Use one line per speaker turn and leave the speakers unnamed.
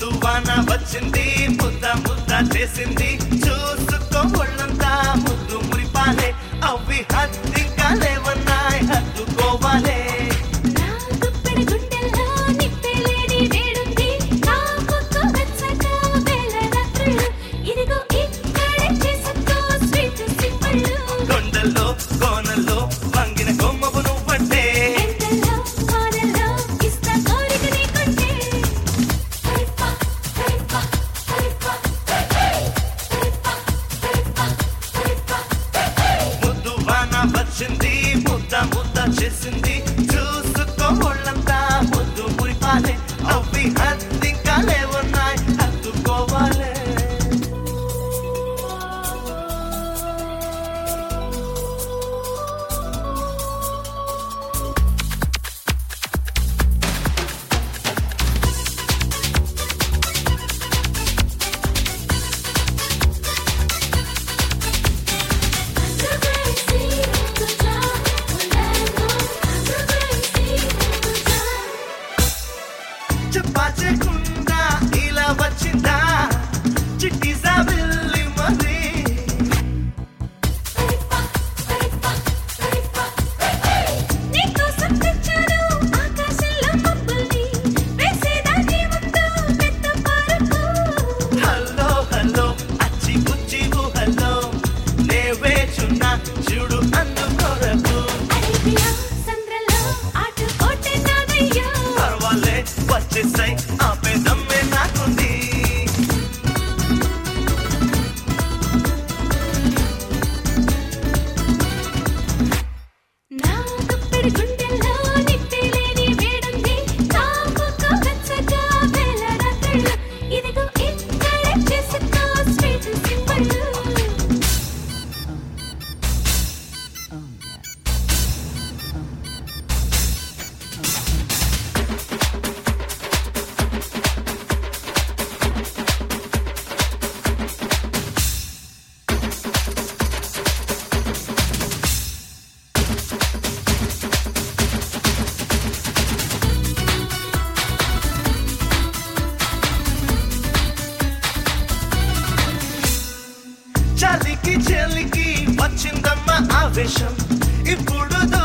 ముద్దు వాన వచ్చింది ముద్ద ముద్ద చేసింది చూసుకో ఒళ్ళంతా ముద్దు మురిపాలే అవి హద్దింకా లేవన్నాయి హద్దుకోవాలే
నా గుప్పెడి గుండెల్లో నిప్పేలేని వేడుంది నా ముక్కు వెచ్చగా వేల రాత్రులు ఇదిగో ఇక్కడే చేసుకో స్వీట్ సింపుల్
కొండల్లో కోనల్లో వంగిన కొమ్మవు నువ్వంటే
ఎండల్లో వానల్లో ఇస్తా కోరిక నీకుంటే హరిపా హరిపా హరిపా హరిపా హరిపా హరిపా
ముద్దు వాన వచ్చింది ముద్ద ముద్ద చేసింది చూసుకో ఒళ్ళంతా ముద్దు మురిపాలే అవి హద్దింకా లేవన్నాయి హద్దుకోవాలే చెప్పకుండా ఇలా వచ్చిందా చిట్టి సాబిల్లి మరి
నీకోసం తెచ్చాను ఆకాశంలో మబ్బుల్ని వేసేదాన్ని ముందు పెద్ద పరుపు
హలో హలో అచ్చి పుచ్చి హలో నే వేచున్నా చూడు అందుకొరకు
అరేబియా సంద్రంలో ఆటుపోటే నాదయ్యా
పర్వాలే వచ్చేసై ఆపేదమ్మే నాకుంది
నా గుప్పెడి గుండెల్లో నిప్పేలేని వేడుంది నా ముక్కు వెచ్చగా వేల రాత్రులు ఇదిగో ఇక్కడే చేసుకో స్వీట్ సింపుల్
చలికి చలికి వచ్చిందమ్మ ఆవేశం ఇప్పుడు